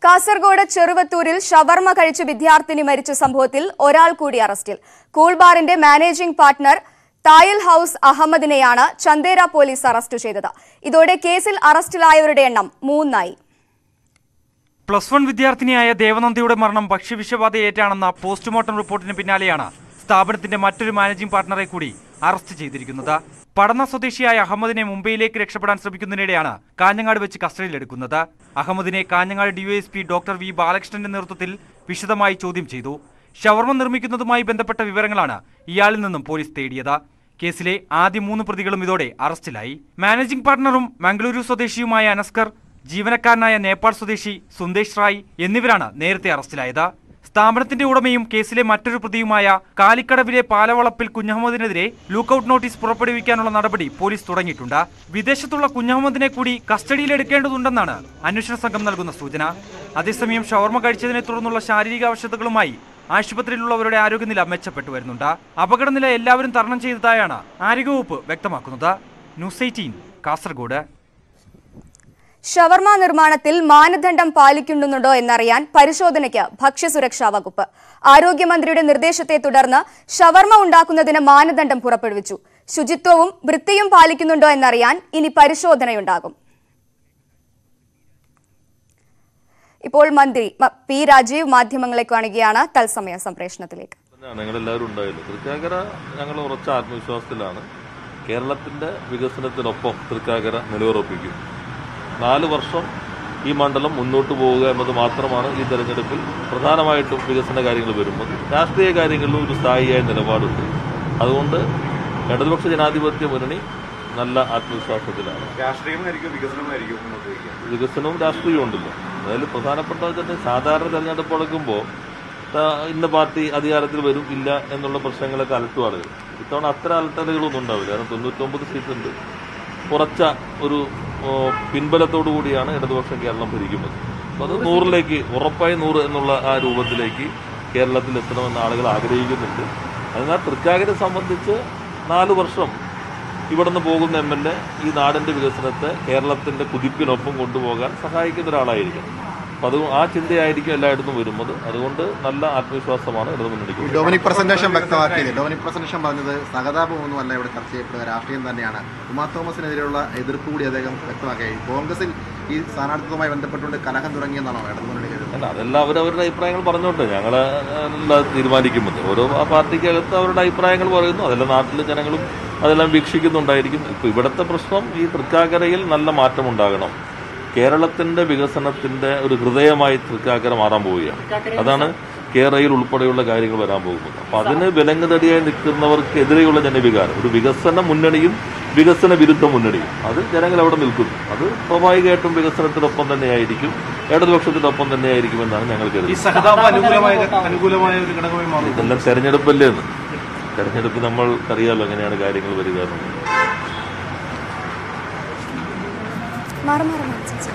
കാസർഗോഡ് ചെറുവത്തൂരിൽ ഷവർമ കഴിച്ച വിദ്യാർത്ഥിനി മരിച്ച സംഭവത്തിൽ ഒരാൾ കൂടി അറസ്റ്റിൽ കൂൾബാറിന്റെ മാനേജിംഗ് പാർട്ട്ണർ തായൽ ഹൌസ് അഹമ്മദിനെയാണ് ചന്ദേര പോലീസ് അറസ്റ്റ് ചെയ്തത് ഇതോടെ കേസിൽ അറസ്റ്റിലായവരുടെ എണ്ണം മൂന്നായി പ്ലസ് വൺ വിദ്യാർത്ഥിനിയായ ദേവനന്ദയുടെ മരണം ഭക്ഷ്യവിഷബാധയേറ്റാണെന്ന പോസ്റ്റ്മോർട്ടം റിപ്പോർട്ടിന് പിന്നാലെയാണ് സ്ഥാപനത്തിന്റെ മറ്റൊരു മാനേജിംഗ് പാർട്ണറെ കൂടി അറസ്റ്റ് ചെയ്തിരിക്കുന്നത് പടന്ന സ്വദേശിയായ അഹമ്മദിനെ മുംബൈയിലേക്ക് രക്ഷപ്പെടാൻ ശ്രമിക്കുന്നതിനിടെയാണ് കാഞ്ഞങ്ങാട് വെച്ച് കസ്റ്റഡിയിലെടുക്കുന്നത് അഹമ്മദിനെ കാഞ്ഞങ്ങാട് ഡിവൈഎസ്പി ഡോക്ടർ വി ബാലകൃഷ്ണന്റെ നേതൃത്വത്തിൽ വിശദമായി ചോദ്യം ചെയ്തു ഷവർമ നിർമ്മിക്കുന്നതുമായി ബന്ധപ്പെട്ട വിവരങ്ങളാണ് ഇയാളിൽ നിന്നും പോലീസ് തേടിയത് കേസിലെ ആദ്യ മൂന്ന് പ്രതികളും ഇതോടെ അറസ്റ്റിലായി മാനേജിംഗ് പാർട്ണറും മംഗളൂരു സ്വദേശിയുമായ അനസ്കർ ജീവനക്കാരനായ നേപ്പാൾ സ്വദേശി സുന്ദേശ് റായ് എന്നിവരാണ് നേരത്തെ അറസ്റ്റിലായത് സ്ഥാപനത്തിന്റെ ഉടമയും കേസിലെ മറ്റൊരു പ്രതിയുമായ കാലിക്കടവിലെ പാലവളപ്പിൽ കുഞ്ഞഹമ്മദിനെതിരെ ലൂക്കൌട്ട് നോട്ടീസ് പുറപ്പെടുവിക്കാനുള്ള നടപടി പോലീസ് തുടങ്ങിയിട്ടുണ്ട് വിദേശത്തുള്ള കുഞ്ഞഹമ്മദിനെ കൂടി കസ്റ്റഡിയിലെടുക്കേണ്ടതുണ്ടെന്നാണ് അന്വേഷണ സംഘം നൽകുന്ന സൂചന അതേസമയം ഷവർമ കഴിച്ചതിനെ തുടർന്നുള്ള ശാരീരിക അവശതകളുമായി ആശുപത്രിയിലുള്ളവരുടെ ആരോഗ്യനില മെച്ചപ്പെട്ടു വരുന്നുണ്ട് അപകടനില എല്ലാവരും തരണം ചെയ്തതായാണ് ആരോഗ്യവകുപ്പ് വ്യക്തമാക്കുന്നത് ന്യൂസ് എയ്റ്റീൻ കാസർഗോഡ് ഷവർമ നിർമ്മാണത്തിൽ മാനദണ്ഡം പാലിക്കുന്നുണ്ടോ എന്നറിയാൻ പരിശോധനയ്ക്ക് ഭക്ഷ്യസുരക്ഷാ വകുപ്പ് ആരോഗ്യമന്ത്രിയുടെ നിർദ്ദേശത്തെ തുടർന്ന് ഷവർമ ഉണ്ടാക്കുന്നതിന് മാനദണ്ഡം പുറപ്പെടുവിച്ചു ശുചിത്വവും വൃത്തിയും പാലിക്കുന്നുണ്ടോ എന്നറിയാൻ ഇനി പരിശോധനയുണ്ടാകും ഇപ്പോൾ മന്ത്രി മ- പി രാജീവ് മാധ്യമങ്ങളെ കാണുകയാണ് തത്സമയ സംപ്രേഷണത്തിലേക്ക് തന്നെയാണ് ഞങ്ങളെല്ലാവരും ഉണ്ടായല്ലോ തൃക്കാക്കര ഞങ്ങൾ ഉറച്ച ആത്മവിശ്വാസത്തിലാണ് കേരളത്തിന്റെ വികസനത്തിനൊപ്പം തൃക്കാക്കര നിലയുറപ്പിക്കും നാല് വർഷം ഈ മണ്ഡലം മുന്നോട്ട് പോവുക എന്നത് മാത്രമാണ് ഈ തെരഞ്ഞെടുപ്പിൽ പ്രധാനമായിട്ടും വികസന കാര്യങ്ങൾ വരുമ്പോൾ രാഷ്ട്രീയ കാര്യങ്ങളിലും ഒരു സ്ഥായിയായ നിലപാടുണ്ട് അതുകൊണ്ട് ഇടതുപക്ഷ ജനാധിപത്യ മുന്നണി നല്ല ആത്മവിശ്വാസത്തിലാണ് രാഷ്ട്രീയമായിരിക്കും വികസനമായിരിക്കും മുന്നോട്ട് വയ്ക്കുക വികസനവും രാഷ്ട്രീയവും ഉണ്ടല്ലോ അതിൽ പ്രധാനപ്പെട്ടത് തന്നെ സാധാരണ തെരഞ്ഞെടുപ്പ് നടക്കുമ്പോൾ ഇന്ന പാർട്ടി അധികാരത്തിൽ വരും ഇല്ല എന്നുള്ള പ്രശ്നങ്ങളൊക്കെ അലട്ടും ആളുകൾ ഇത്തവണ അത്തരം അലട്ടലുകളൊന്നും ഉണ്ടാവില്ല കാരണം തൊണ്ണൂറ്റൊമ്പത് സീറ്റുണ്ട് കുറച്ച ഒരു ഓ, പിൻബലത്തോടു കൂടിയാണ് ഇടതുപക്ഷം കേരളം ഭരിക്കുന്നത് അപ്പോൾ അത് നൂറിലേക്ക് ഉറപ്പായി നൂറ് എന്നുള്ള ആ രൂപത്തിലേക്ക് കേരളത്തിൽ എത്തണമെന്ന് ആളുകൾ ആഗ്രഹിക്കുന്നുണ്ട് അതിനാൽ തൃക്കാക്കരെ സംബന്ധിച്ച് നാല് വർഷം ഇവിടുന്ന് പോകുന്ന എം എൽ എ ഈ നാടിന്റെ വികസനത്തെ കേരളത്തിന്റെ കുതിപ്പിനൊപ്പം കൊണ്ടുപോകാൻ സഹായിക്കുന്ന ഒരാളായിരിക്കും അപ്പൊ അത് ആ ചിന്തയായിരിക്കും എല്ലായിടത്തും വരുന്നത് അതുകൊണ്ട് നല്ല ആത്മവിശ്വാസമാണ് ഇടതുമുന്നണിക്ക് ഡൊമിനിക് പ്രസന്റേഷൻ വ്യക്തമാക്കിയത് ഡൊമിനിക് പ്രസന്റേഷൻ പറഞ്ഞത് സഹതാപമൊന്നുമല്ല ഇവിടെ ചർച്ച ചെയ്യപ്പെടുക രാഷ്ട്രീയം തന്നെയാണ് ഉമാ തോമസിനെതിരെയുള്ള എതിർപ്പ് കൂടി അദ്ദേഹം വ്യക്തമാക്കി കോൺഗ്രസിൽ ഈ സ്ഥാനാർത്ഥിത്വവുമായി ബന്ധപ്പെട്ടുകൊണ്ട് കലഹം തുടങ്ങിയെന്നാണോ ഇടതുമുന്നണി കരുതുന്നത് അല്ല അതെല്ലാം അവരവരുടെ അഭിപ്രായങ്ങൾ പറഞ്ഞോട്ടെ ഞങ്ങൾ തീരുമാനിക്കുന്നത് ഓരോ ആ പാർട്ടിക്കകത്ത് അവരുടെ അഭിപ്രായങ്ങൾ പറയുന്നു അതെല്ലാം നാട്ടിലെ ജനങ്ങളും അതെല്ലാം വീക്ഷിക്കുന്നുണ്ടായിരിക്കും ഇപ്പൊ ഇവിടുത്തെ പ്രശ്നം ഈ തൃക്കാക്കരയിൽ നല്ല മാറ്റം ഉണ്ടാകണം കേരളത്തിന്റെ വികസനത്തിന്റെ ഒരു ഹൃദയമായി തൃക്കാക്കര മാറാൻ പോവുകയാണ് അതാണ് കേരളയിൽ ഉൾപ്പെടെയുള്ള കാര്യങ്ങൾ വരാൻ പോകുന്നത് അപ്പൊ അതിന് വിലങ്ങുതടിയായി നിൽക്കുന്നവർക്കെതിരെയുള്ള ജനവികാരം ഒരു വികസന മുന്നണിയും വികസന വിരുദ്ധ മുന്നണിയും അത് ജനങ്ങൾ അവിടെ നിൽക്കുന്നു അത് സ്വാഭാവികമായിട്ടും വികസനത്തിനൊപ്പം തന്നെയായിരിക്കും ഇടതുപക്ഷത്തിനൊപ്പം തന്നെയായിരിക്കും എന്നാണ് ഞങ്ങൾ ഈ കരുതുന്നത് സഹതാപ അനുകൂലമായ അനുകൂലമായ ഒരു ഘടകമായി മാറും ഇതെല്ലാം തെരഞ്ഞെടുപ്പല്ലേ എന്ന് തെരഞ്ഞെടുപ്പ് നമ്മൾ അറിയാലോ എങ്ങനെയാണ് കാര്യങ്ങൾ വരിക എന്നുള്ളത് മാറി മാറി മാറി ചേച്ചി.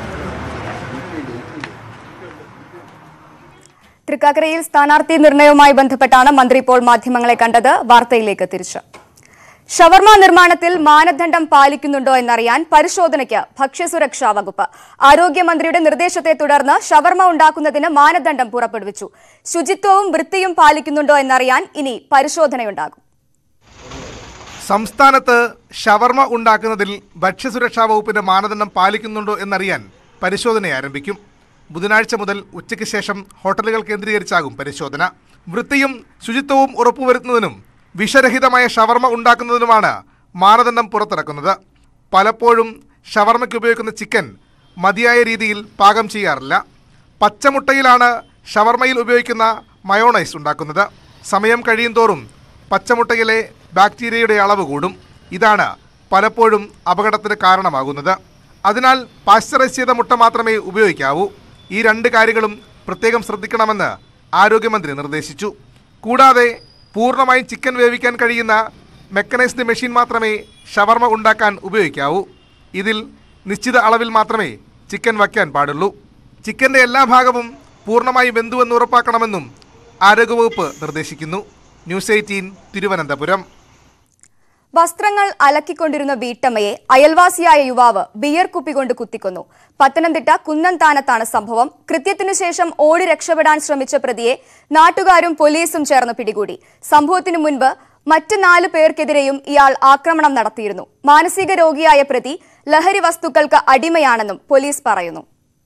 തൃക്കാക്കരയിൽ സ്ഥാനാർത്ഥി നിർണയവുമായി ബന്ധപ്പെട്ടാണ് മന്ത്രി ഇപ്പോൾ മാധ്യമങ്ങളെ കണ്ടത് വാർത്തയിലേക്ക് തിരിച്ച് ഷവർമ നിർമ്മാണത്തിൽ മാനദണ്ഡം പാലിക്കുന്നുണ്ടോ എന്നറിയാൻ പരിശോധനയ്ക്ക് ഭക്ഷ്യസുരക്ഷാ വകുപ്പ് ആരോഗ്യമന്ത്രിയുടെ നിർദ്ദേശത്തെ തുടർന്ന് ഷവർമ ഉണ്ടാക്കുന്നതിന് മാനദണ്ഡം പുറപ്പെടുവിച്ചു ശുചിത്വവും വൃത്തിയും പാലിക്കുന്നുണ്ടോ എന്നറിയാൻ ഇനി പരിശോധനയുണ്ടാകും സംസ്ഥാനത്ത് ഷവർമ ഉണ്ടാക്കുന്നതിൽ ഭക്ഷ്യസുരക്ഷാ വകുപ്പിന്റെ മാനദണ്ഡം പാലിക്കുന്നുണ്ടോ എന്നറിയാൻ പരിശോധന ആരംഭിക്കും ബുധനാഴ്ച മുതൽ ഉച്ചയ്ക്ക് ശേഷം ഹോട്ടലുകൾ കേന്ദ്രീകരിച്ചാകും പരിശോധന വൃത്തിയും ശുചിത്വവും ഉറപ്പുവരുത്തുന്നതിനും വിഷരഹിതമായ ഷവർമ ഉണ്ടാക്കുന്നതിനുമാണ് മാനദണ്ഡം പുറത്തിറക്കുന്നത് പലപ്പോഴും ഷവർമയ്ക്ക് ഉപയോഗിക്കുന്ന ചിക്കൻ മതിയായ രീതിയിൽ പാകം ചെയ്യാറില്ല പച്ചമുട്ടയിലാണ് ഷവർമയിൽ ഉപയോഗിക്കുന്ന മയോണൈസ് ഉണ്ടാക്കുന്നത് സമയം കഴിയും തോറും പച്ചമുട്ടയിലെ ബാക്ടീരിയയുടെ അളവ് കൂടും ഇതാണ് പലപ്പോഴും അപകടത്തിന് കാരണമാകുന്നത് അതിനാൽ പാശ്ചറൈസ് ചെയ്ത മുട്ട മാത്രമേ ഉപയോഗിക്കാവൂ ഈ രണ്ട് കാര്യങ്ങളും പ്രത്യേകം ശ്രദ്ധിക്കണമെന്ന് ആരോഗ്യമന്ത്രി നിർദ്ദേശിച്ചു കൂടാതെ പൂർണ്ണമായും ചിക്കൻ വേവിക്കാൻ കഴിയുന്ന മെക്കനൈസ്ഡ് മെഷീൻ മാത്രമേ ഷവർമ ഉണ്ടാക്കാൻ ഉപയോഗിക്കാവൂ ഇതിൽ നിശ്ചിത അളവിൽ മാത്രമേ ചിക്കൻ വയ്ക്കാൻ പാടുള്ളൂ ചിക്കന്റെ എല്ലാ ഭാഗവും പൂർണ്ണമായും വെന്തുവെന്ന് ഉറപ്പാക്കണമെന്നും ആരോഗ്യവകുപ്പ് നിർദ്ദേശിക്കുന്നു ന്യൂസ് എയ്റ്റീൻ തിരുവനന്തപുരം വസ്ത്രങ്ങൾ അലക്കിക്കൊണ്ടിരുന്ന വീട്ടമ്മയെ അയൽവാസിയായ യുവാവ് ബിയർ കുപ്പി കൊണ്ട് കുത്തിക്കൊന്നു പത്തനംതിട്ട കുന്നന്താനത്താണ് സംഭവം കൃത്യത്തിനു ശേഷം ഓടി രക്ഷപ്പെടാൻ ശ്രമിച്ച പ്രതിയെ നാട്ടുകാരും പോലീസും ചേർന്ന് പിടികൂടി സംഭവത്തിനു മുൻപ് മറ്റ് നാല് പേർക്കെതിരെയും ഇയാൾ ആക്രമണം നടത്തിയിരുന്നു മാനസിക രോഗിയായ പ്രതി ലഹരി വസ്തുക്കൾക്ക് അടിമയാണെന്നും പോലീസ് പറയുന്നു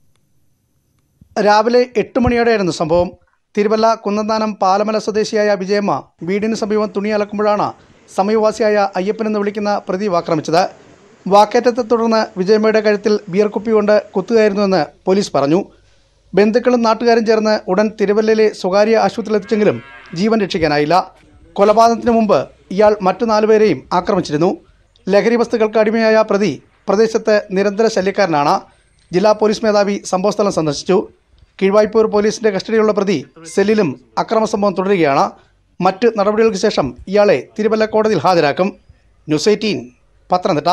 രാവിലെ എട്ട് മണിയോടെയായിരുന്നു സംഭവം തിരുവല്ല കുന്നന്താനം പാലമല സ്വദേശിയായ വിജയമ്മ വീടിന് സമീപം തുണി അലക്കുമ്പോഴാണ് സമീപവാസിയായ അയ്യപ്പൻ എന്ന് വിളിക്കുന്ന പ്രതി ആക്രമിച്ചത് വാക്കേറ്റത്തെ തുടർന്ന് വിജയമ്മയുടെ കഴുത്തിൽ ബിയർ കുപ്പി കൊണ്ട് കുത്തുകയായിരുന്നുവെന്ന് പോലീസ് പറഞ്ഞു ബന്ധുക്കളും നാട്ടുകാരും ചേർന്ന് ഉടൻ തിരുവല്ലയിലെ സ്വകാര്യ ആശുപത്രിയിലെത്തിച്ചെങ്കിലും ജീവൻ രക്ഷിക്കാനായില്ല കൊലപാതകത്തിന് മുമ്പ് ഇയാൾ മറ്റു നാലുപേരെയും ആക്രമിച്ചിരുന്നു ലഹരി വസ്തുക്കൾക്ക് അടിമയായ പ്രതി പ്രദേശത്ത് നിരന്തര ശല്യക്കാരനാണ് ജില്ലാ പോലീസ് മേധാവി സംഭവസ്ഥലം സന്ദർശിച്ചു കീഴ്വായ്പൂർ പോലീസിന്റെ കസ്റ്റഡിയിലുള്ള പ്രതി സെല്ലിലും അക്രമ സംഭവം തുടരുകയാണ് മറ്റ് നടപടികൾക്ക് ശേഷം ഇയാളെ തിരുവല്ല കോടതിയിൽ ഹാജരാക്കും ന്യൂസ് എയ്റ്റീൻ പത്തനംതിട്ട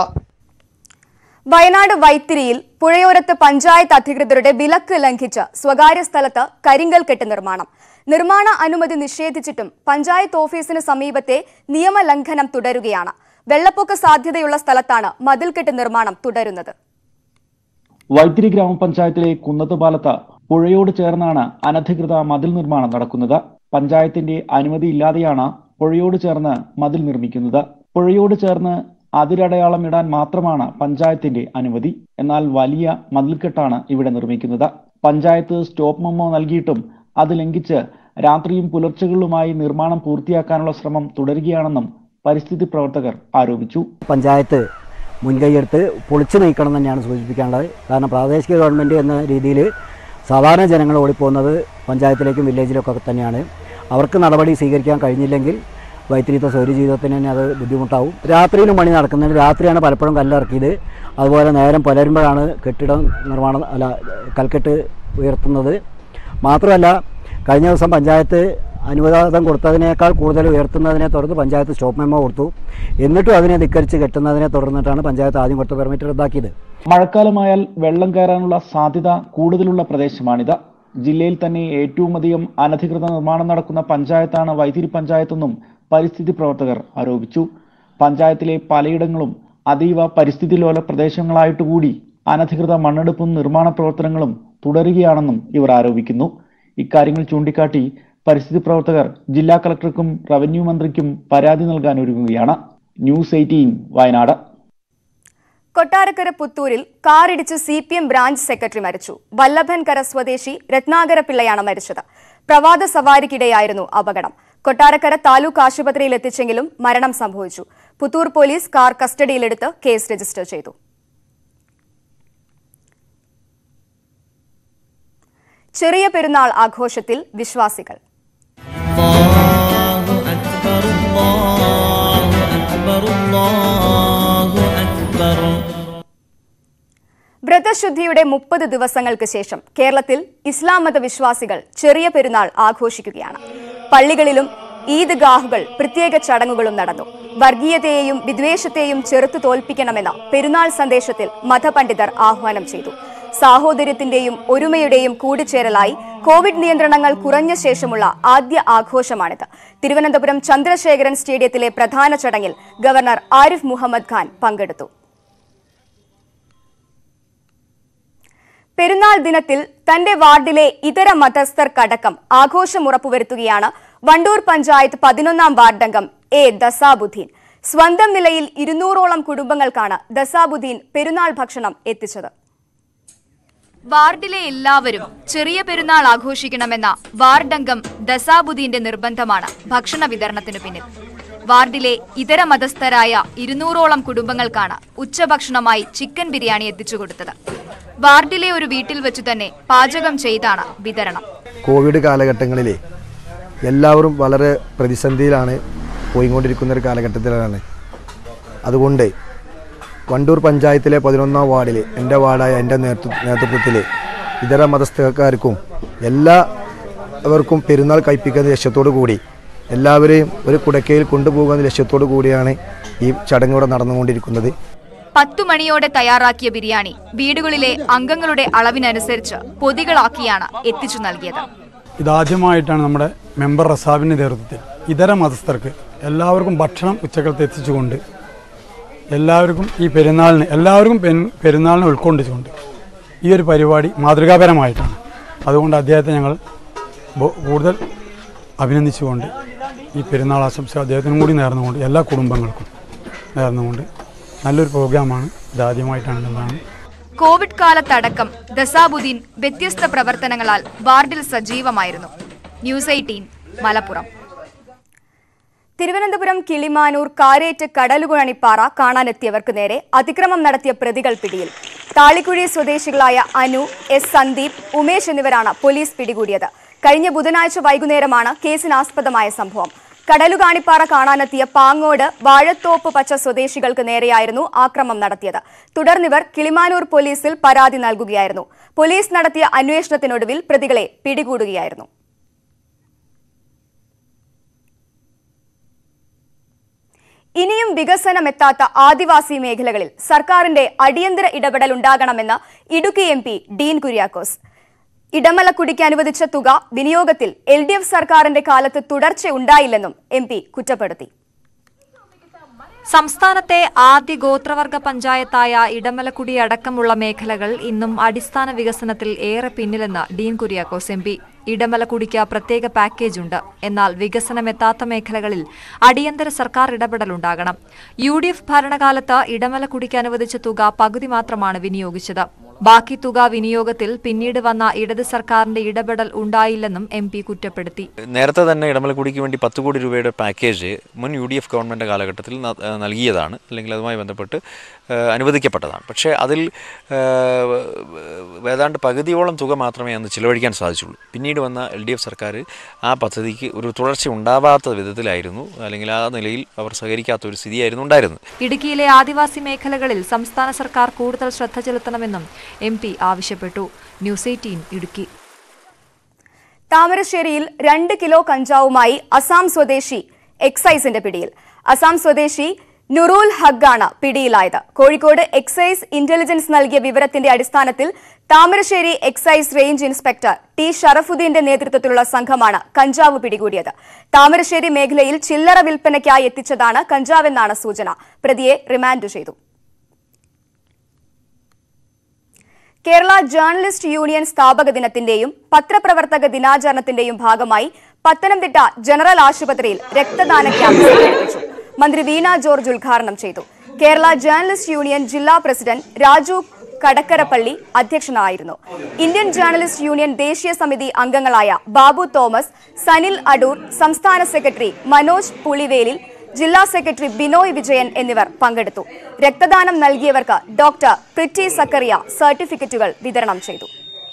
വയനാട് വൈത്തിരിയിൽ പുഴയോരത്ത് പഞ്ചായത്ത് അധികൃതരുടെ വിലക്ക് ലംഘിച്ച് സ്വകാര്യ സ്ഥലത്ത് കരിങ്കൽ കെട്ട് നിർമ്മാണം നിർമ്മാണ അനുമതി നിഷേധിച്ചിട്ടും പഞ്ചായത്ത് ഓഫീസിന് സമീപത്തെ നിയമലംഘനം തുടരുകയാണ് വെള്ളപ്പൊക്ക സാധ്യതയുള്ള സ്ഥലത്താണ് മതിൽക്കെട്ട് നിർമ്മാണം തുടരുന്നത് വൈത്തിരി ഗ്രാമപഞ്ചായത്തിലെ കുന്നത്തുപാലത്ത് പുഴയോട് ചേർന്നാണ് അനധികൃത മതിൽ നിർമ്മാണം നടക്കുന്നത് പഞ്ചായത്തിന്റെ അനുമതിയില്ലാതെയാണ് പുഴയോട് ചേർന്ന് മതിൽ നിർമ്മിക്കുന്നത് പുഴയോട് ചേർന്ന് അതിരടയാളം ഇടാൻ മാത്രമാണ് പഞ്ചായത്തിന്റെ അനുമതി എന്നാൽ വലിയ മതിൽക്കെട്ടാണ് ഇവിടെ നിർമ്മിക്കുന്നത് പഞ്ചായത്ത് സ്റ്റോപ്പ് മെമ്മോ നൽകിയിട്ടും അത് ലംഘിച്ച് രാത്രിയും പുലർച്ചകളിലുമായി നിർമ്മാണം പൂർത്തിയാക്കാനുള്ള ശ്രമം തുടരുകയാണെന്നും പരിസ്ഥിതി പ്രവർത്തകർ ആരോപിച്ചു പഞ്ചായത്ത് മുൻകൈയെടുത്ത് പൊളിച്ചു നീക്കണം തന്നെയാണ് സൂചിപ്പിക്കാനുള്ളത് കാരണം പ്രാദേശിക ഗവൺമെൻറ് എന്ന രീതിയിൽ സാധാരണ ജനങ്ങൾ ഓടിപ്പോകുന്നത് പഞ്ചായത്തിലേക്കും വില്ലേജിലൊക്കെ തന്നെയാണ് അവർക്ക് നടപടി സ്വീകരിക്കാൻ കഴിഞ്ഞില്ലെങ്കിൽ വൈത്തിരിത്തെ സൗര ജീവിതത്തിന് തന്നെ അത് ബുദ്ധിമുട്ടാവും രാത്രിയിലും പണി നടക്കുന്നത് രാത്രിയാണ് പലപ്പോഴും കല്ലിറക്കിയത് അതുപോലെ നേരം പുലരുമ്പോഴാണ് കെട്ടിടം നിർമ്മാണം അല്ല കൽക്കെട്ട് ഉയർത്തുന്നത് മാത്രമല്ല കഴിഞ്ഞ ദിവസം പഞ്ചായത്ത് അനുവാദം കൊടുത്തതിനേക്കാൾ കൂടുതൽ ഉയർത്തുന്നതിനെ തുടർന്ന് പഞ്ചായത്ത് സ്റ്റോപ്പ് മെമ്മോ കൊടുത്തു എന്നിട്ടും അതിനെ ധിക്കരിച്ച് കെട്ടുന്നതിനെ തുടർന്നിട്ടാണ് പഞ്ചായത്ത് ആദ്യം കൊടുത്ത പെർമിറ്റ് റദ്ദാക്കിയത് മഴക്കാലമായാൽ വെള്ളം കയറാനുള്ള സാധ്യത കൂടുതലുള്ള പ്രദേശമാണിത് ജില്ലയിൽ തന്നെ ഏറ്റവും അധികം അനധികൃത നിർമ്മാണം നടക്കുന്ന പഞ്ചായത്താണ് വൈത്തിരി പഞ്ചായത്തെന്നും പരിസ്ഥിതി പ്രവർത്തകർ ആരോപിച്ചു പഞ്ചായത്തിലെ പലയിടങ്ങളും അതീവ പരിസ്ഥിതി ലോല പ്രദേശങ്ങളായിട്ട് കൂടി അനധികൃത മണ്ണെടുപ്പും നിർമ്മാണ പ്രവർത്തനങ്ങളും തുടരുകയാണെന്നും ഇവർ ആരോപിക്കുന്നു ഇക്കാര്യങ്ങൾ ചൂണ്ടിക്കാട്ടി പരിസ്ഥിതി പ്രവർത്തകർ ജില്ലാ കളക്ടർക്കും റവന്യൂ മന്ത്രിക്കും പരാതി നൽകാൻ ഒരുങ്ങുകയാണ് ന്യൂസ് എയ്റ്റീൻ വയനാട് കൊട്ടാരക്കര പുത്തൂരിൽ കാറിടിച്ച് C P M branch secretary മരിച്ചു വല്ലഭൻകര സ്വദേശി രത്നാകര പിള്ളയാണ് മരിച്ചത് പ്രവാദ സവാരിക്കിടെയായിരുന്നു അപകടം കൊട്ടാരക്കര താലൂക്ക് ആശുപത്രിയിൽ എത്തിച്ചെങ്കിലും മരണം സംഭവിച്ചു പുത്തൂർ പോലീസ് കാർ കസ്റ്റഡിയിലെടുത്ത് കേസ് രജിസ്റ്റർ ചെയ്തു ചെറിയ പെരുന്നാൾ ആഘോഷത്തിൽ വിശ്വാസികൾ الله أكبر الله أكبر الله أكبر വ്രതശുദ്ധിയുടെ മുപ്പത് ദിവസങ്ങൾക്ക് ശേഷം കേരളത്തിൽ ഇസ്ലാം മത വിശ്വാസികൾ ചെറിയ പെരുന്നാൾ ആഘോഷിക്കുകയാണ് പള്ളികളിലും ഈദ്ഗാഹുകൾ പ്രത്യേക ചടങ്ങുകളും നടന്നു വർഗീയതയെയും വിദ്വേഷത്തെയും ചെറുത്തു തോൽപ്പിക്കണമെന്ന് പെരുന്നാൾ സന്ദേശത്തിൽ മതപണ്ഡിതർ ആഹ്വാനം ചെയ്തു സാഹോദര്യത്തിന്റെയും ഒരുമയുടെയും കൂടിച്ചേരലായി കോവിഡ് നിയന്ത്രണങ്ങൾ കുറഞ്ഞ ശേഷമുള്ള ആദ്യ ആഘോഷമാണിത് തിരുവനന്തപുരം ചന്ദ്രശേഖരൻ സ്റ്റേഡിയത്തിലെ പ്രധാന ചടങ്ങിൽ ഗവർണർ ആരിഫ് മുഹമ്മദ് ഖാൻ പങ്കെടുത്തു പെരുന്നാൾ ദിനത്തിൽ തന്റെ വാർഡിലെ ഇതര മതസ്ഥർക്കടക്കം ആഘോഷം ഉറപ്പുവരുത്തുകയാണ് വണ്ടൂർ പഞ്ചായത്ത് പതിനൊന്നാം വാർഡംഗം എ ദസാബുദ്ദീൻ സ്വന്തം നിലയിൽ ഇരുന്നൂറോളം കുടുംബങ്ങൾക്കാണ് ദസാബുദ്ദീൻ പെരുന്നാൾ ഭക്ഷണം എത്തിച്ചത് വാർഡിലെ എല്ലാവരും ചെറിയ പെരുന്നാൾ ആഘോഷിക്കണമെന്ന വാർഡംഗം ദസാബുദ്ദീന്റെ നിർബന്ധമാണ് ഭക്ഷണ വിതരണത്തിനു പിന്നിൽ വാർഡിലെ ഇതര മതസ്ഥരായ ഇരുന്നൂറോളം കുടുംബങ്ങൾക്കാണ് ഉച്ചഭക്ഷണമായി ചിക്കൻ ബിരിയാണി എത്തിച്ചുകൊടുത്തത് വാർഡിലെ ഒരു വീട്ടിൽ വെച്ചു തന്നെ പാചകം ചെയ്താണ് വിതരണം കോവിഡ് കാലഘട്ടങ്ങളിൽ എല്ലാവരും വളരെ പ്രതിസന്ധിയിലാണ് പോയിക്കൊണ്ടിരിക്കുന്ന ഒരു കാലഘട്ടത്തിലാണ് അതുകൊണ്ട് വണ്ടൂർ പഞ്ചായത്തിലെ പതിനൊന്നാം വാർഡിൽ എൻ്റെ വാർഡായ എൻ്റെ നേതൃ നേതൃത്വത്തിൽ ഇതര മതസ്ഥക്കാർക്കും എല്ലാവർക്കും പെരുന്നാൾ കഴിപ്പിക്കുന്ന ലക്ഷ്യത്തോടു കൂടി എല്ലാവരെയും ഒരു കുടക്കയിൽ കൊണ്ടുപോകുന്ന ലക്ഷ്യത്തോടു കൂടിയാണ് ഈ ചടങ്ങ് ഇവിടെ നടന്നുകൊണ്ടിരിക്കുന്നത് പത്തു മണിയോടെ തയ്യാറാക്കിയ ബിരിയാണി വീടുകളിലെ അംഗങ്ങളുടെ അളവിനനുസരിച്ച് പൊതികളാക്കിയാണ് എത്തിച്ചു നൽകിയത് ഇതാദ്യമായിട്ടാണ് നമ്മുടെ മെമ്പർ റസാബിൻ്റെ നേതൃത്വത്തിൽ ഇതര മതസ്ഥർക്ക് എല്ലാവർക്കും ഭക്ഷണം ഉച്ചക്കലത്ത് എത്തിച്ചുകൊണ്ട് എല്ലാവർക്കും ഈ പെരുന്നാളിന് എല്ലാവർക്കും പെൻ പെരുന്നാളിനെ ഉൾക്കൊണ്ടിച്ചുകൊണ്ട് ഈ ഒരു പരിപാടി മാതൃകാപരമായിട്ടാണ് അതുകൊണ്ട് അദ്ദേഹത്തെ ഞങ്ങൾ ബോ- കൂടുതൽ അഭിനന്ദിച്ചുകൊണ്ട് ഈ പെരുന്നാൾ ആശംസ അദ്ദേഹത്തിനും കൂടി നേർന്നുകൊണ്ട് എല്ലാ കുടുംബങ്ങൾക്കും നേർന്നുകൊണ്ട് നല്ലൊരു പ്രോഗ്രാമാണ് ഇതാദ്യമായിട്ടാണ് എന്നതാണ് കോവിഡ് കാലത്തടക്കം ദസാബുദ്ദീൻ വ്യത്യസ്ത പ്രവർത്തനങ്ങളാൽ വാർഡിൽ സജീവമായിരുന്നു ന്യൂസ് എയ്റ്റീൻ മലപ്പുറം തിരുവനന്തപുരം കിളിമാനൂർ കാരേറ്റ് കടലുകുഴണിപ്പാറ കാണാനെത്തിയവർക്ക് നേരെ അതിക്രമം നടത്തിയ പ്രതികൾ പിടിയിൽ താളിക്കുഴി സ്വദേശികളായ അനു എസ് സന്ദീപ് ഉമേഷ് എന്നിവരാണ് പോലീസ് പിടികൂടിയത് കഴിഞ്ഞ ബുധനാഴ്ച വൈകുന്നേരമാണ് കേസിനാസ്പദമായ സംഭവം കടലുകാണിപ്പാറ കാണാനെത്തിയ പാങ്ങോട് വാഴത്തോപ്പ് പച്ച സ്വദേശികൾക്ക് നേരെയായിരുന്നു ആക്രമം നടത്തിയത് തുടർന്നിവർ കിളിമാനൂർ പോലീസിൽ പരാതി നൽകുകയായിരുന്നു പോലീസ് നടത്തിയ അന്വേഷണത്തിനൊടുവിൽ പ്രതികളെ പിടികൂടുകയായിരുന്നു ഇനിയും വികസനമെത്താത്ത ആദിവാസി മേഖലകളിൽ സർക്കാരിന്റെ അടിയന്തര ഇടപെടൽ ഉണ്ടാകണമെന്ന് ഇടുക്കി എം പി ഡീൻ കുര്യാക്കോസ് ഇടമലക്കുടിക്ക് അനുവദിച്ച തുക വിനിയോഗത്തിൽ എൽ ഡി എഫ് സർക്കാരിന്റെ കാലത്ത് തുടർച്ച ഉണ്ടായില്ലെന്നും എം പി കുറ്റപ്പെടുത്തി സംസ്ഥാനത്തെ ആദ്യ ഗോത്രവർഗ പഞ്ചായത്തായ ഇടമലക്കുടി അടക്കമുള്ള മേഖലകൾ ഇന്നും അടിസ്ഥാന വികസനത്തിൽ ഏറെ പിന്നിലെന്ന് ഡീൻ കുര്യാക്കോസ് എം പി ഇടമലക്കുടിക്ക് പ്രത്യേക പാക്കേജ് ഉണ്ട് എന്നാൽ വികസനമെത്താത്ത മേഖലകളിൽ അടിയന്തര സർക്കാർ ഇടപെടലുണ്ടാകണം യു ഡി എഫ് ഭരണകാലത്ത് ഇടമലക്കുടിക്ക് അനുവദിച്ച തുക പകുതി മാത്രമാണ് വിനിയോഗിച്ചത് ബാക്കി തുക വിനിയോഗത്തിൽ പിന്നീട് വന്ന ഇടത് സർക്കാരിന്റെ ഇടപെടൽ ഉണ്ടായില്ലെന്നും എം പി കുറ്റപ്പെടുത്തി നേരത്തെ തന്നെ ഇടമലക്കുടിക്ക് വേണ്ടി പത്ത് കോടി രൂപയുടെ പാക്കേജ് മുൻ യു ഡി എഫ് ഗവൺമെൻറ് കാലഘട്ടത്തിൽ ന- ഏഹ് നൽകിയതാണ് അല്ലെങ്കിൽ അതുമായി ബന്ധപ്പെട്ട് ഏഹ് അനുവദിക്കപ്പെട്ടതാണ് പക്ഷേ അതിൽ ഏഹ് ഏതാണ്ട് പകുതിയോളം തുക മാത്രമേ അന്ന് ചിലവഴിക്കാൻ സാധിച്ചുള്ളൂ പിന്നീട് വന്ന എൽ ഡി എഫ് സർക്കാർ ആ പദ്ധതിക്ക് ഒരു തുടർച്ച ഉണ്ടാവാത്ത വിധത്തിലായിരുന്നു അല്ലെങ്കിൽ ആ നിലയിൽ അവർ സഹകരിക്കാത്ത ഒരു സ്ഥിതിയായിരുന്നു ഉണ്ടായിരുന്നത് ഇടുക്കിയിലെ ആദിവാസി മേഖലകളിൽ സംസ്ഥാന സർക്കാർ കൂടുതൽ ശ്രദ്ധ ചെലുത്തണമെന്നും എം പി ആവശ്യപ്പെട്ടു ന്യൂസ് എയ്റ്റീൻ ഇടുക്കി താമരശ്ശേരിയിൽ രണ്ട് കിലോ കഞ്ചാവുമായി അസാം സ്വദേശി എക്സൈസിന്റെ പിടിയിൽ അസാം സ്വദേശി നുറൂൽ ഹഗ്ഗാണ് പിടിയിലായത് കോഴിക്കോട് എക്സൈസ് ഇന്റലിജൻസ് നൽകിയ വിവരത്തിന്റെ അടിസ്ഥാനത്തിൽ Thamarassery excise range inspector T ഷറഫുദ്ദീന്റെ നേതൃത്വത്തിലുള്ള സംഘമാണ് കഞ്ചാവ് പിടികൂടിയത് താമരശ്ശേരി മേഖലയിൽ ചില്ലറ വിൽപ്പനയ്ക്കായി എത്തിച്ചതാണ് കഞ്ചാവെന്നാണ് സൂചന പ്രതിയെ റിമാൻഡ് ചെയ്തു കേരള ജേർണലിസ്റ്റ് യൂണിയൻ സ്ഥാപക ദിനത്തിന്റെയും പത്രപ്രവർത്തക ദിനാചരണത്തിന്റെയും ഭാഗമായി പത്തനംതിട്ട ജനറൽ ആശുപത്രിയിൽ രക്തദാന ക്യാമ്പ് സംഘടിപ്പിച്ചു മന്ത്രി വീണ ജോർജ് ഉദ്ഘാടനം ചെയ്തു കേരള ജേർണലിസ്റ്റ് യൂണിയൻ ജില്ലാ പ്രസിഡന്റ് രാജു കടക്കരപ്പള്ളി അധ്യക്ഷനായിരുന്നു ഇന്ത്യൻ ജേർണലിസ്റ്റ് യൂണിയൻ ദേശീയ സമിതി അംഗങ്ങളായ ബാബു തോമസ് സനിൽ അടൂർ സംസ്ഥാന സെക്രട്ടറി മനോജ് പുളിവേലിൽ ജില്ലാ സെക്രട്ടറി ബിനോയ് വിജയൻ എന്നിവർ പങ്കെടുത്തു രക്തദാനം നൽകിയവർക്ക് ഡോക്ടർ പ്രിറ്റി സക്കറിയ സർട്ടിഫിക്കറ്റുകൾ വിതരണം ചെയ്തു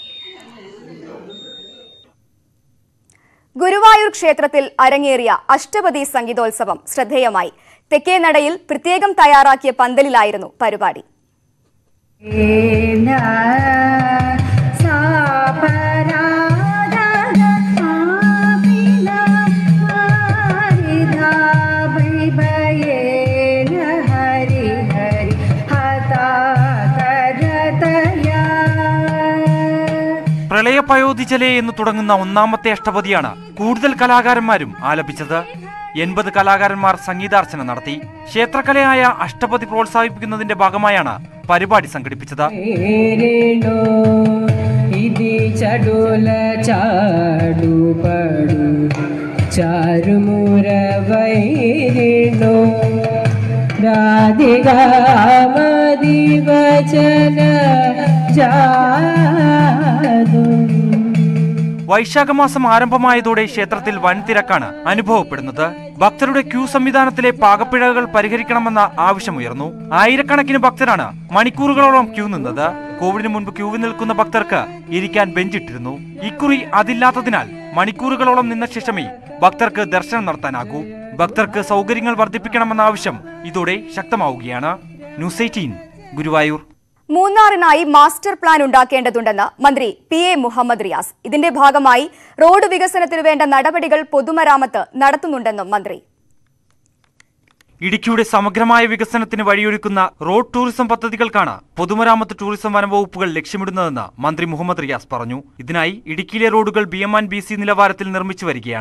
ഗുരുവായൂർ ക്ഷേത്രത്തിൽ അരങ്ങേറിയ അഷ്ടപതി സംഗീതോത്സവം ശ്രദ്ധേയമായി തെക്കേനടയിൽ പ്രത്യേകം തയ്യാറാക്കിയ പന്തലിലായിരുന്നു പരിപാടി പ്രളയപയോധിജലേ എന്ന് തുടങ്ങുന്ന ഒന്നാമത്തെ അഷ്ടപതിയാണ് കൂടുതൽ കലാകാരന്മാരും ആലപിച്ചത് എൺപത് കലാകാരന്മാർ സംഗീതാർച്ചന നടത്തി ക്ഷേത്രകലയായ അഷ്ടപതി പ്രോത്സാഹിപ്പിക്കുന്നതിന്റെ ഭാഗമായാണ് പരിപാടി സംഘടിപ്പിച്ചത് ఇది చడుల చాడు పడు చారుముర వైరిణో రాధిగా మది వచన జాదు വൈശാഖമാസം ആരംഭമായതോടെ ക്ഷേത്രത്തിൽ വൻ തിരക്കാണ് അനുഭവപ്പെടുന്നത് ഭക്തരുടെ ക്യൂ സംവിധാനത്തിലെ പാകപ്പിഴകൾ പരിഹരിക്കണമെന്ന ആവശ്യമുയർന്നു ആയിരക്കണക്കിന് ഭക്തരാണ് മണിക്കൂറുകളോളം ക്യൂ നിന്നത് കോവിഡിന് മുൻപ് ക്യൂവിൽ നിൽക്കുന്ന ഭക്തർക്ക് ഇരിക്കാൻ ബെഞ്ചിട്ടിരുന്നു ഇക്കുറി അതില്ലാത്തതിനാൽ മണിക്കൂറുകളോളം നിന്ന ശേഷമേ ഭക്തർക്ക് ദർശനം നടത്താനാകൂ ഭക്തർക്ക് സൗകര്യങ്ങൾ വർദ്ധിപ്പിക്കണമെന്ന ആവശ്യം ഇതോടെ ശക്തമാവുകയാണ് ന്യൂസ് എയ്റ്റീൻ ഗുരുവായൂർ മൂന്നാറിനായി മാസ്റ്റർ പ്ലാൻ ഉണ്ടാക്കേണ്ടതുണ്ടെന്ന് മന്ത്രി പി എ മുഹമ്മദ് റിയാസ് ഇതിന്റെ ഭാഗമായി റോഡ് വികസനത്തിനു വേണ്ട നടപടികൾ പൊതുമരാമത്ത് നടത്തുന്നുണ്ടെന്നും മന്ത്രി ഇടുക്കിയുടെ സമഗ്രമായ വികസനത്തിന് വഴിയൊരുക്കുന്ന റോഡ് ടൂറിസം പദ്ധതികൾക്കാണ് പൊതുമരാമത്ത് ടൂറിസം വനംവകുപ്പുകൾ ലക്ഷ്യമിടുന്നതെന്ന് മന്ത്രി മുഹമ്മദ് റിയാസ് പറഞ്ഞു ഇതിനായി ഇടുക്കിയിലെ റോഡുകൾ B M and B C നിലവാരത്തിൽ നിർമ്മിച്ചു വരികയാണ്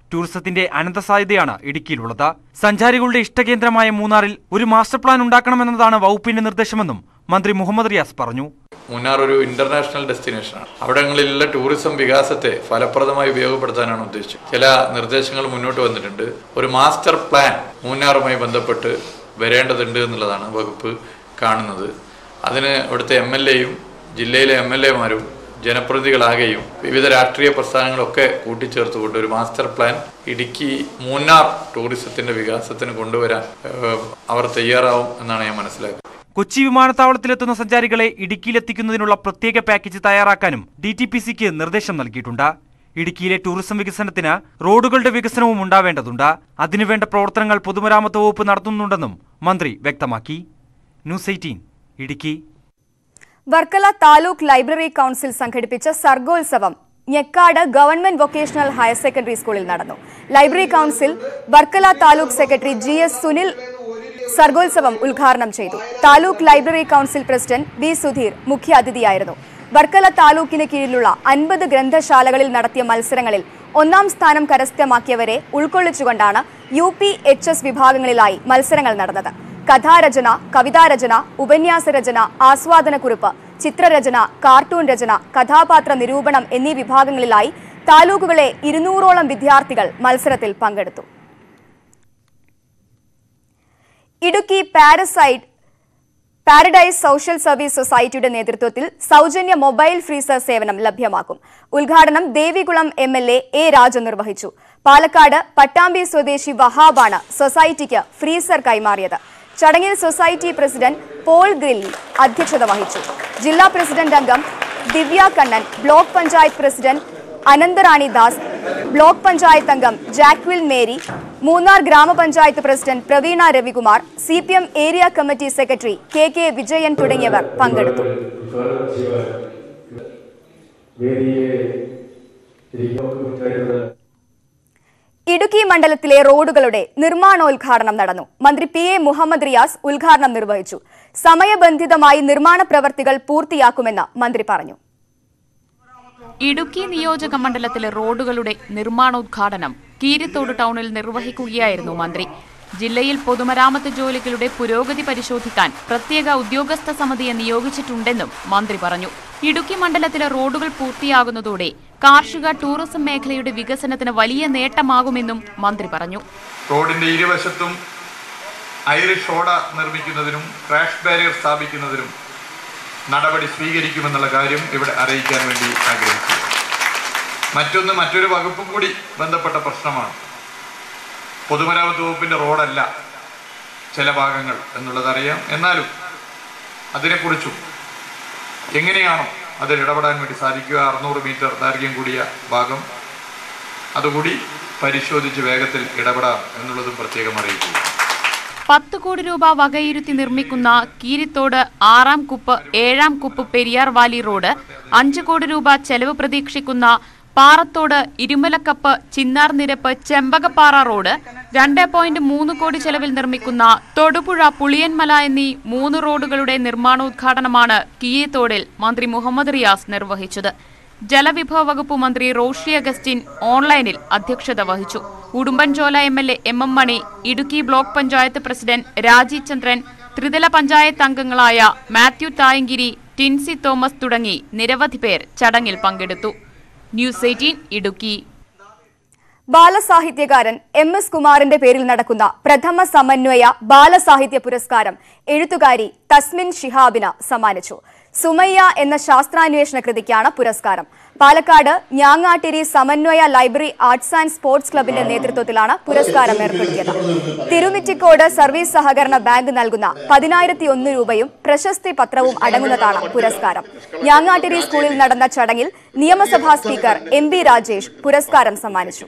ടൂറിസത്തിന്റെ അനന്ത സാധ്യതയാണ് ഇടുക്കിയിലുള്ളത് സഞ്ചാരികളുടെ ഇഷ്ടകേന്ദ്രമായ മൂന്നാറിൽ ഒരു മാസ്റ്റർ പ്ലാൻ ഉണ്ടാക്കണമെന്നതാണ് വകുപ്പിന്റെ നിർദ്ദേശമെന്നും മന്ത്രി മുഹമ്മദ് റിയാസ് പറഞ്ഞു മൂന്നാർ ഒരു ഇന്റർനാഷണൽ ഡെസ്റ്റിനേഷനാണ് അവിടങ്ങളിലുള്ള ടൂറിസം വികാസത്തെ ഫലപ്രദമായി ഉപയോഗപ്പെടുത്താനാണ് ഉദ്ദേശിച്ചത് ചില നിർദ്ദേശങ്ങൾ മുന്നോട്ട് വന്നിട്ടുണ്ട് ഒരു മാസ്റ്റർ പ്ലാൻ മൂന്നാറുമായി ബന്ധപ്പെട്ട് വരേണ്ടതുണ്ട് എന്നുള്ളതാണ് വകുപ്പ് കാണുന്നത് അതിന് ഇവിടുത്തെ എം എൽ എയും ജില്ലയിലെ എം എൽ എമാരും ജനപ്രതിനിധികളാകെയും വിവിധ രാഷ്ട്രീയ പ്രസ്ഥാനങ്ങളൊക്കെ കൂട്ടിച്ചേർത്തുകൊണ്ട് ഒരു മാസ്റ്റർ പ്ലാൻ ഇടുക്കി മൂന്നാർ ടൂറിസത്തിന്റെ വികാസത്തിന് കൊണ്ടുവരാൻ ഏഹ്, അവർ തയ്യാറാവും എന്നാണ് ഞാൻ മനസ്സിലാക്കുന്നത് കൊച്ചി വിമാനത്താവളത്തിലെത്തുന്ന സഞ്ചാരികളെ ഇടുക്കിയിലെത്തിക്കുന്നതിനുള്ള പ്രത്യേക പാക്കേജ് തയ്യാറാക്കാനും ഡി ടി പി സിക്ക് നിർദ്ദേശം നൽകിയിട്ടുണ്ട് ഇടുക്കിയിലെ ടൂറിസം വികസനത്തിന് റോഡുകളുടെ വികസനവും ഉണ്ടാവേണ്ടതുണ്ട് അതിനുവേണ്ട പ്രവർത്തനങ്ങൾ പൊതുമരാമത്ത് വകുപ്പ് നടത്തുന്നുണ്ടെന്നും മന്ത്രി വ്യക്തമാക്കി News Eighteen Idukki Varkala taluk library council സംഘടിപ്പിച്ച സർഗോത്സവം Njekkad government vocational higher secondary സ്കൂളിൽ നടന്നു library council Varkala taluk secretary G S Sunil സർഗോത്സവം ഉദ്ഘാടനം ചെയ്തു taluk library council president B Sudheer മുഖ്യ അതിഥിയായിരുന്നു വർക്കല താലൂക്കിന് കീഴിലുള്ള അൻപത് ഗ്രന്ഥശാലകളിൽ നടത്തിയ മത്സരങ്ങളിൽ ഒന്നാം സ്ഥാനം കരസ്ഥമാക്കിയവരെ ഉൾക്കൊള്ളിച്ചുകൊണ്ടാണ് യു പി എച്ച് എസ് വിഭാഗങ്ങളിലായി മത്സരങ്ങൾ നടന്നത് കഥാരചന കവിതാരചന ഉപന്യാസരചന ആസ്വാദനക്കുറിപ്പ് ചിത്രരചന കാർട്ടൂൺ രചന കഥാപാത്ര നിരൂപണം എന്നീ വിഭാഗങ്ങളിലായി താലൂക്കുകളെ ഇരുന്നൂറോളം വിദ്യാർത്ഥികൾ മത്സരത്തിൽ പങ്കെടുത്തു ഇടുക്കി പാരസൈഡ് പാരഡൈസ് സോഷ്യൽ സർവീസ് സൊസൈറ്റിയുടെ നേതൃത്വത്തിൽ സൗജന്യ മൊബൈൽ ഫ്രീസർ സേവനം ലഭ്യമാക്കും ഉദ്ഘാടനം Devikulam M L A A Raju നിർവഹിച്ചു പാലക്കാട് പട്ടാമ്പി സ്വദേശി വഹാബാണ് സൊസൈറ്റിക്ക് ഫ്രീസർ കൈമാറിയത് ചടങ്ങിൽ സൊസൈറ്റി പ്രസിഡന്റ് പോൾ ഗ്രില്ലി അധ്യക്ഷത വഹിച്ചു ജില്ലാ പ്രസിഡന്റ് അംഗം Divya Kannan block panchayat president Anantharani Das block panchayat അംഗം ജാക്വിൽ മേരി മൂന്നാർ ഗ്രാമപഞ്ചായത്ത് president Praveena Ravikumar C P M area committee secretary K K Vijayan തുടങ്ങിയവർ പങ്കെടുത്തു ഇടുക്കി മണ്ഡലത്തിലെ റോഡുകളുടെ നിർമ്മാണോദ്ഘാടനം നടന്നു മന്ത്രി പി എ മുഹമ്മദ് റിയാസ് ഉദ്ഘാടനം നിർവഹിച്ചു സമയബന്ധിതമായി നിർമ്മാണ പ്രവർത്തികൾ പൂർത്തിയാക്കുമെന്ന് മന്ത്രി പറഞ്ഞു ഇടുക്കി നിയോജക മണ്ഡലത്തിലെ റോഡുകളുടെ നിർമ്മാണോദ്ഘാടനം കീരിത്തോട് ടൗണിൽ നിർവഹിക്കുകയായിരുന്നു മന്ത്രി ജില്ലയിൽ പൊതുമരാമത്ത് ജോലികളുടെ പുരോഗതി പരിശോധിക്കാൻ പ്രത്യേക ഉദ്യോഗസ്ഥ സമിതിയെ നിയോഗിച്ചിട്ടുണ്ടെന്നും മന്ത്രി പറഞ്ഞു ഇടുക്കി മണ്ഡലത്തിലെ റോഡുകൾ പൂർത്തിയാകുന്നതോടെ കാർഷിക ടൂറിസം മേഖലയുടെ വികസനത്തിന് വലിയ നേട്ടമാകുമെന്നും മന്ത്രി പറഞ്ഞു റോഡിന്റെ ഇരുവശത്തും ഐറിഷ് ഓട നിർമ്മിക്കുന്നതിനും ക്രാഷ് ബാരിയർ സ്ഥാപിക്കുന്നതിനും നടപടി സ്വീകരിക്കുമെന്നുള്ള കാര്യം ഇവിടെ അറിയിക്കാൻ വേണ്ടി ആഗ്രഹിച്ചു മറ്റൊന്ന് മറ്റൊരു വകുപ്പും കൂടി ബന്ധപ്പെട്ട പ്രശ്നമാണ് പൊതുമരാമത്ത് വകുപ്പിന്റെ റോഡല്ല ചില ഭാഗങ്ങൾ എന്നുള്ളതറിയാം എന്നാലും അതിനെക്കുറിച്ചും എങ്ങനെയാണോ അതിൽ ഇടപെടാൻ വേണ്ടി സാധിക്കുക അറുന്നൂറ് മീറ്റർ ദൈർഘ്യം കൂടിയ ഭാഗം അതുകൂടി പരിശോധിച്ച് വേഗത്തിൽ ഇടപെടാം എന്നുള്ളതും പ്രത്യേകം അറിയിക്കുക പത്ത് കോടി രൂപ വകയിരുത്തി നിർമ്മിക്കുന്ന കീരിത്തോട് ആറാം കുപ്പ് ഏഴാം കുപ്പ് പെരിയാർ വാലി റോഡ് അഞ്ച് കോടി രൂപ ചെലവ് പ്രതീക്ഷിക്കുന്ന പാറത്തോട് ഇരുമലക്കപ്പ് ചിന്നാർ നിരപ്പ് ചെമ്പകപ്പാറ റോഡ് രണ്ട് പോയിന്റ് മൂന്ന് കോടി ചെലവിൽ നിർമ്മിക്കുന്ന തൊടുപുഴ പുളിയൻമല എന്നീ മൂന്ന് റോഡുകളുടെ നിർമ്മാണോദ്ഘാടനമാണ് കീയത്തോടിൽ മന്ത്രി മുഹമ്മദ് റിയാസ് നിർവഹിച്ചത് ജലവിഭവ വകുപ്പ് മന്ത്രി റോഷി അഗസ്റ്റിൻ ഓൺലൈനിൽ അധ്യക്ഷത വഹിച്ചു Udumbanchola M L A M M Mani Idukki block panchayat president Raji Chandran ത്രിതല പഞ്ചായത്ത് അംഗങ്ങളായ മാത്യു തായങ്കിരി ടിൻസി തോമസ് തുടങ്ങി നിരവധി പേർ ചടങ്ങിൽ പങ്കെടുത്തു ന്യൂസ് എയ്റ്റീൻ ഇടുക്കി ബാലസാഹിത്യകാരൻ എം എസ് കുമാറിന്റെ പേരിൽ നടക്കുന്ന പ്രഥമ സമന്വയ ബാലസാഹിത്യ പുരസ്കാരം എഴുത്തുകാരി തസ്മിൻ ഷിഹാബിന് സമ്മാനിച്ചു സുമയ്യ എന്ന ശാസ്ത്രാന്വേഷണ കൃതിക്കാണ് പുരസ്കാരം പാലക്കാട് ഞാങ്ങാട്ടിരി സമന്വയ ലൈബ്രറി ആർട്സ് ആൻഡ് സ്പോർട്സ് ക്ലബിന്റെ നേതൃത്വത്തിലാണ് പുരസ്കാരം ഏർപ്പെടുത്തിയത് തിരുമിറ്റിക്കോട് സർവീസ് സഹകരണ ബാങ്ക് നൽകുന്ന പതിനായിരത്തി ഒന്ന് രൂപയും പ്രശസ്തി പത്രവും അടങ്ങുന്നതാണ് പുരസ്കാരം ഞാങ്ങാട്ടിരി സ്കൂളിൽ നടന്ന ചടങ്ങിൽ നിയമസഭാ സ്പീക്കർ എം ബി രാജേഷ് പുരസ്കാരം സമ്മാനിച്ചു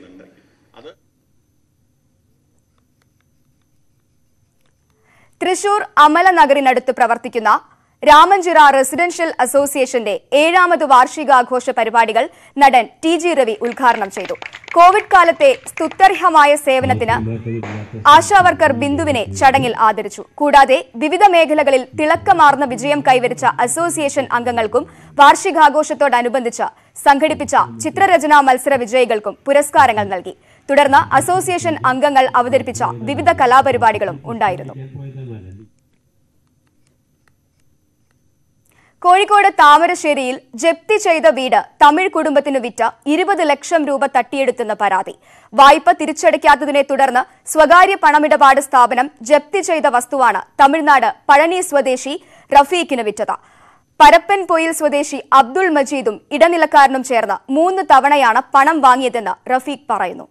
തൃശൂർ അമലനഗറിനടുത്ത് പ്രവർത്തിക്കുന്ന രാമഞ്ചിറ റെസിഡൻഷ്യൽ അസോസിയേഷന്റെ ഏഴാമത് വാർഷികാഘോഷ പരിപാടികൾ നടൻ ടി ജി രവി ഉദ്ഘാടനം ചെയ്തു കോവിഡ് കാലത്തെ സ്തുത്യർഹമായ സേവനത്തിന് ആശാവർക്കർ ബിന്ദുവിനെ ചടങ്ങിൽ ആദരിച്ചു കൂടാതെ വിവിധ മേഖലകളിൽ തിളക്കമാർന്ന വിജയം കൈവരിച്ച അസോസിയേഷൻ അംഗങ്ങൾക്കും വാർഷികാഘോഷത്തോടനുബന്ധിച്ച് സംഘടിപ്പിച്ച ചിത്രരചനാ മത്സര വിജയികൾക്കും പുരസ്കാരങ്ങൾ നൽകി തുടർന്ന് അസോസിയേഷൻ അംഗങ്ങൾ അവതരിപ്പിച്ച വിവിധ കലാപരിപാടികളും ഉണ്ടായിരുന്നു കോഴിക്കോട് താമരശ്ശേരിയിൽ ജപ്തി ചെയ്ത വീട് തമിഴ് കുടുംബത്തിന് വിറ്റ ഇരുപത് ലക്ഷം രൂപ തട്ടിയെടുത്തെന്ന പരാതി വായ്പ തിരിച്ചടയ്ക്കാത്തതിനെ തുടർന്ന് സ്വകാര്യ പണമിടപാട് സ്ഥാപനം ജപ്തി ചെയ്ത വസ്തുവാണ് തമിഴ്നാട് പഴനി സ്വദേശി റഫീഖിന് വിറ്റത് പരപ്പൻ പൊയിൽ സ്വദേശി അബ്ദുൾ മജീദും ഇടനിലക്കാരനും ചേർന്ന് മൂന്ന് തവണയാണ് പണം വാങ്ങിയതെന്ന് റഫീഖ് പറയുന്നു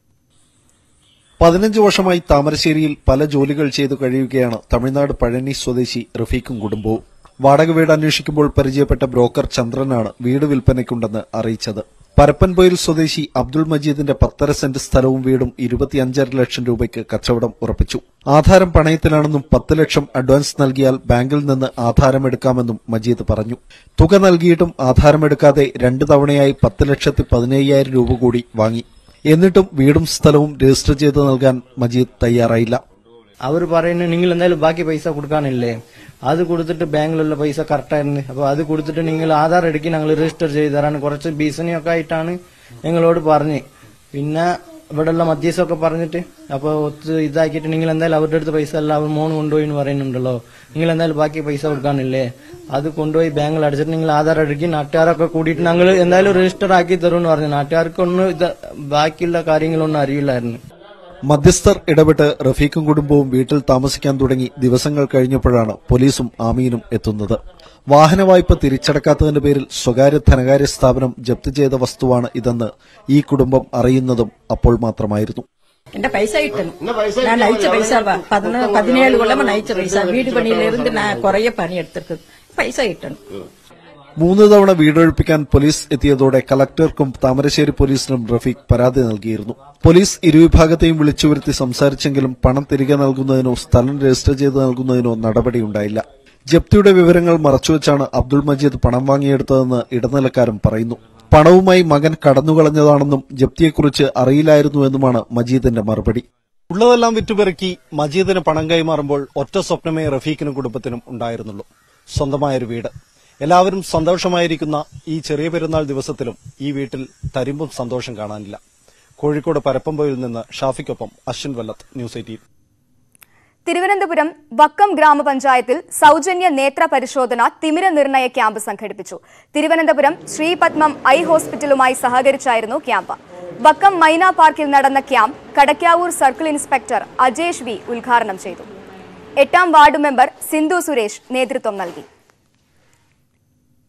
പതിനഞ്ച് വർഷമായി താമരശ്ശേരിയിൽ പല ജോലികൾ ചെയ്തു കഴിയുകയാണ് തമിഴ്നാട് പഴനി സ്വദേശി റഫീഖും കുടുംബവും വാടക വീട് അന്വേഷിക്കുമ്പോൾ പരിചയപ്പെട്ട ബ്രോക്കർ ചന്ദ്രനാണ് വീട് വിൽപ്പനയ്ക്കുണ്ടെന്ന് അറിയിച്ചത് പരപ്പൻപൊയിൽ സ്വദേശി അബ്ദുൾ മജീദിന്റെ പത്തര സെന്റ് സ്ഥലവും വീടും ഇരുപത്തിയഞ്ചര ലക്ഷം രൂപയ്ക്ക് കച്ചവടം ഉറപ്പിച്ചു ആധാരം പണയത്തിലാണെന്നും പത്ത് ലക്ഷം അഡ്വാൻസ് നൽകിയാൽ ബാങ്കിൽ നിന്ന് ആധാരമെടുക്കാമെന്നും മജീദ് പറഞ്ഞു തുക നൽകിയിട്ടും ആധാരമെടുക്കാതെ രണ്ടു തവണയായി പത്ത് ലക്ഷത്തി പതിനയ്യായിരം രൂപ കൂടി വാങ്ങി എന്നിട്ടും വീടും സ്ഥലവും രജിസ്റ്റർ ചെയ്ത് നൽകാൻ മജീദ് തയ്യാറായില്ല അവർ പറയുന്നത് നിങ്ങൾ എന്തായാലും ബാക്കി പൈസ കൊടുക്കാനില്ലേ അത് കൊടുത്തിട്ട് ബാങ്കിലുള്ള പൈസ കറക്റ്റായിരുന്നു അപ്പോൾ അത് കൊടുത്തിട്ട് നിങ്ങൾ ആധാർ എടുക്കി ഞങ്ങൾ രജിസ്റ്റർ ചെയ്ത് തരാൻ കുറച്ച് ഭീഷണിയൊക്കെ ആയിട്ടാണ് ഞങ്ങളോട് പറഞ്ഞ് പിന്നെ ഇവിടെയുള്ള മധ്യസ്ഥമൊക്കെ പറഞ്ഞിട്ട് അപ്പോൾ ഒത്ത് ഇതാക്കിയിട്ട് നിങ്ങൾ എന്തായാലും അവരുടെ അടുത്ത് പൈസ അല്ല അവർ മോൺ കൊണ്ടുപോയി എന്ന് പറയുന്നുണ്ടല്ലോ നിങ്ങൾ എന്തായാലും ബാക്കി പൈസ കൊടുക്കാനില്ലേ അത് കൊണ്ടുപോയി ബാങ്കിൽ അടിച്ചിട്ട് നിങ്ങൾ ആധാർ എടുക്കി നാട്ടുകാരൊക്കെ കൂടിയിട്ട് ഞങ്ങൾ എന്തായാലും രജിസ്റ്റർ ആക്കി തരും എന്ന് പറഞ്ഞു നാട്ടുകാർക്കൊന്നും ഇത് ബാക്കിയുള്ള കാര്യങ്ങളൊന്നും അറിയില്ലായിരുന്നു മധ്യസ്ഥർ ഇടപെട്ട് റഫീഖും കുടുംബവും വീട്ടിൽ താമസിക്കാൻ തുടങ്ങി ദിവസങ്ങൾ കഴിഞ്ഞപ്പോഴാണ് പോലീസും ആമീനും എത്തുന്നത് വാഹന വായ്പ തിരിച്ചടക്കാത്തതിന്റെ പേരിൽ സ്വകാര്യ ധനകാര്യ സ്ഥാപനം ജപ്തി ചെയ്ത വസ്തുവാണ് ഇതെന്ന് ഈ കുടുംബം അറിയുന്നതും അപ്പോൾ മാത്രമായിരുന്നു എന്റെ പൈസ കിട്ടணும் நான் நைச்ச பைசா ப- பதின- பதினேழு கொள்ளமா நைச்ச பைசா வீடு பணியில இருந்து நான் குறைய பணி எடுத்திருக்கு പൈസ കിട്ടണം മൂന്ന് തവണ വീടൊഴിപ്പിക്കാൻ പോലീസ് എത്തിയതോടെ കളക്ടർക്കും താമരശ്ശേരി പോലീസിനും റഫീഖ് പരാതി നൽകിയിരുന്നു പോലീസ് ഇരുവിഭാഗത്തെയും വിളിച്ചു വരുത്തി സംസാരിച്ചെങ്കിലും പണം തിരികെ നൽകുന്നതിനോ സ്ഥലം രജിസ്റ്റർ ചെയ്ത് നൽകുന്നതിനോ നടപടിയുണ്ടായില്ല ജപ്തിയുടെ വിവരങ്ങൾ മറച്ചുവെച്ചാണ് അബ്ദുൾ മജീദ് പണം വാങ്ങിയെടുത്തതെന്ന് ഇടനിലക്കാരും പറയുന്നു പണവുമായി മകൻ കടന്നുകളഞ്ഞതാണെന്നും ജപ്തിയെക്കുറിച്ച് അറിയില്ലായിരുന്നുവെന്നുമാണ് മജീദിന്റെ മറുപടി ഉള്ളതെല്ലാം വിറ്റുപെറുക്കി മജീദിന് പണം കൈമാറുമ്പോൾ ഒറ്റ സ്വപ്നമേ റഫീഖിനും കുടുംബത്തിനും ഉണ്ടായിരുന്നുള്ളൂ സ്വന്തമായൊരു വീട് എല്ലാവരും സന്തോഷമായിരിക്കുന്ന ഈ ചെറിയ പെരുന്നാൾ ദിവസത്തിലും ഈ വീട്ടിൽ തരിമ്പും സന്തോഷം കാണാനില്ല കോഴിക്കോട് പരപ്പമ്പയിൽ നിന്ന് ഷാഫിക്കൊപ്പം അശ്വിൻ വല്ലത്ത് ന്യൂസ് എയ്റ്റീൻ തിരുവനന്തപുരം വക്കം ഗ്രാമപഞ്ചായത്തിൽ സൗജന്യ നേത്ര പരിശോധന തിമിര നിർണയ ക്യാമ്പ് സംഘടിപ്പിച്ചു തിരുവനന്തപുരം ശ്രീപത്മം ഐ ഹോസ്പിറ്റലുമായി സഹകരിച്ചായിരുന്നു ക്യാമ്പ് വക്കം മൈന പാർക്കിൽ നടന്ന camp Kadakkavoor circle inspector Ajesh V ഉദ്ഘാടനം ചെയ്തു എട്ടാം വാർഡ് മെമ്പർ സിന്ധു സുരേഷ് നേതൃത്വം നൽകി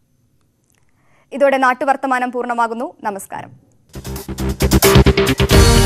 ഇതോടെ നാട്ടുവർത്തമാനം പൂർണ്ണമാകുന്നു നമസ്കാരം